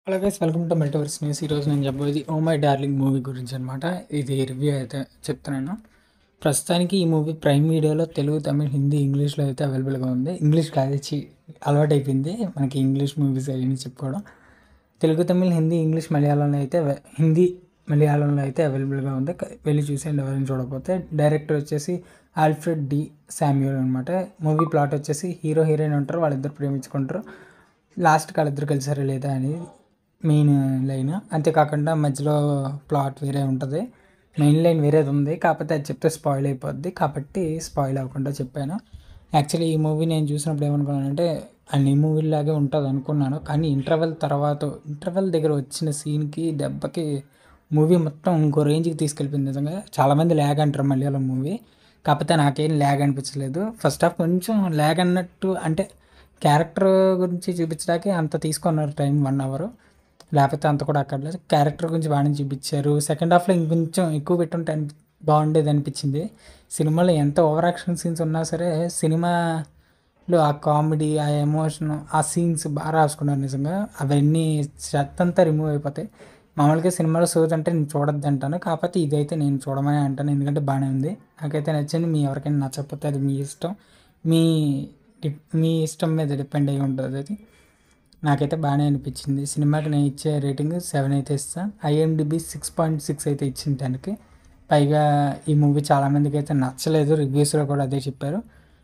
hello guys welcome to multiverse news ఈరోజు నేను చెప్పబోయేది ఓ మై డార్లింగ్ మూవీ గురించి అనమాట ఇది రివ్యూ అయితే చెప్తున్నాను ప్రస్తుతానికి ఈ మూవీ ప్రైమ్ వీడియోలో తెలుగు తమిళ్ హిందీ ఇంగ్లీష్లో అయితే అవైలబుల్గా ఉంది ఇంగ్లీష్ కాదు చి అలవాటు అయిపోయింది మనకి ఇంగ్లీష్ మూవీస్ అవన్నీ చెప్పుకోవడం తెలుగు తమిళ్ హిందీ ఇంగ్లీష్ మలయాళంలో అయితే అవై- హిందీ మలయాళంలో అయితే అవైలబుల్గా ఉంది క- వెళ్ళి చూసేయండి ఎవరైనా చూడకపోతే డైరెక్టర్ వచ్చేసి ఆల్ఫ్రెడ్ డి శామ్యూల్ అనమాట మూవీ ప్లాట్ వచ్చేసి హీరో హీరోయిన్ ఉంటారు వాళ్ళిద్దరు ప్రేమించుకుంటారు లాస్ట్కి వాళ్ళిద్దరు కలిసారా లేదా అనేది మెయిన్ లైన్ అంతేకాకుండా మధ్యలో ప్లాట్ వేరే ఉంటుంది మెయిన్ లైన్ వేరేది ఉంది కాకపోతే అది చెప్తే స్పాయిల్ అయిపోద్ది కాబట్టి స్పాయిల్ అవ్వకుండా చెప్పాను యాక్చువల్లీ ఈ మూవీ నేను చూసినప్పుడు ఏమనుకున్నానంటే అన్ని మూవీలాగే ఉంటుంది అనుకున్నాను కానీ ఇంటర్వెల్ తర్వాత ఇంటర్వెల్ దగ్గర వచ్చిన సీన్కి దెబ్బకి మూవీ మొత్తం ఇంకో రేంజ్కి తీసుకెళ్ళిపోయింది నిజంగా చాలామంది ల్యాగ్ అంటారు మలయాళం మూవీ కాకపోతే నాకేం ల్యాగ్ అనిపించలేదు ఫస్ట్ హాఫ్ కొంచెం ల్యాగ్ అన్నట్టు అంటే క్యారెక్టర్ గురించి చూపించడానికి అంత తీసుకున్నారు టైం వన్ అవర్ లేకపోతే అంత కూడా అక్కర్లేదు క్యారెక్టర్ గురించి బాగానే చూపించారు సెకండ్ హాఫ్లో ఇంకొంచెం ఎక్కువ పెట్టుంటే అనిపి బాగుండేది అనిపించింది సినిమాలో ఎంత ఓవర్ యాక్షన్ సీన్స్ ఉన్నా సరే సినిమాలో ఆ కామెడీ ఆ ఎమోషన్ ఆ సీన్స్ బాగా రాసుకున్నారు నిజంగా అవన్నీ చెత్త అంతా రిమూవ్ అయిపోతాయి మామూలుగా సినిమాలో సోజ్ అంటే నేను చూడొద్దు అంటాను కాకపోతే ఇదైతే నేను చూడమని అంటాను ఎందుకంటే బాగానే ఉంది నాకైతే నచ్చింది మీ ఎవరికైనా నచ్చకపోతే అది మీ ఇష్టం మీ మీ ఇష్టం మీద డిపెండ్ అయి ఉంటుంది అది నాకైతే బాగానే అనిపించింది సినిమాకి నేను ఇచ్చే రేటింగ్ సెవెన్ అయితే ఇస్తాను ఐఎండిబి సిక్స్ పాయింట్ సిక్స్ అయితే ఇచ్చింది దానికి పైగా ఈ మూవీ చాలామందికి అయితే నచ్చలేదు రివ్యూస్లో కూడా అదే చెప్పారు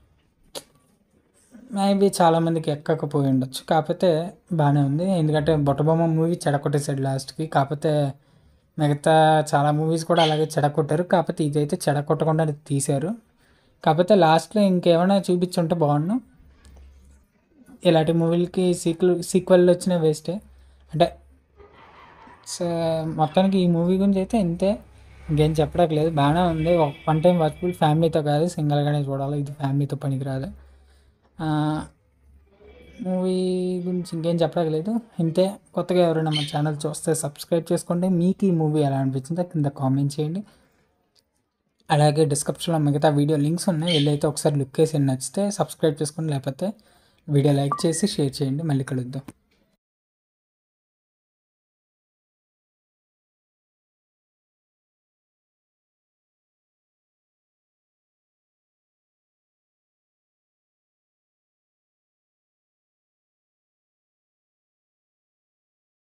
మేబీ చాలామందికి ఎక్కకపోయి ఉండొచ్చు కాకపోతే బాగానే ఉంది ఎందుకంటే బొట్టబొమ్మ మూవీ చెడకొట్టేసాడు లాస్ట్కి కాకపోతే మిగతా చాలా మూవీస్ కూడా అలాగే చెడకొట్టారు కాకపోతే ఇదైతే చెడకొట్టకుండా తీశారు కాకపోతే లాస్ట్లో ఇంకేమైనా చూపించుంటే బాగుండు ఇలాంటి మూవీలకి సీక్వెల్ సీక్వెల్ వచ్చిన వేస్టే అంటే సో మొత్తానికి ఈ మూవీ గురించి అయితే ఇంతే ఇంకేం చెప్పడానికి బాగానే ఉంది ఒక వన్ టైం వాచ్ఫుల్ ఫ్యామిలీతో కాదు సింగిల్గానే చూడాలి ఇది ఫ్యామిలీతో పనికిరాదు మూవీ గురించి ఇంకేం చెప్పలేదు ఇంతే కొత్తగా ఎవరైనా మన ఛానల్ చూస్తే సబ్స్క్రైబ్ చేసుకోండి మీకు ఈ మూవీ ఎలా అనిపించిందో కింద కామెంట్ చేయండి అలాగే డిస్క్రిప్షన్లో మిగతా వీడియో లింక్స్ ఉన్నాయి వెళ్ళైతే ఒకసారి లుక్ వేసి నచ్చితే సబ్స్క్రైబ్ చేసుకోండి లేకపోతే వీడియో లైక్ చేసి షేర్ చేయండి మళ్ళీ కలుద్దాం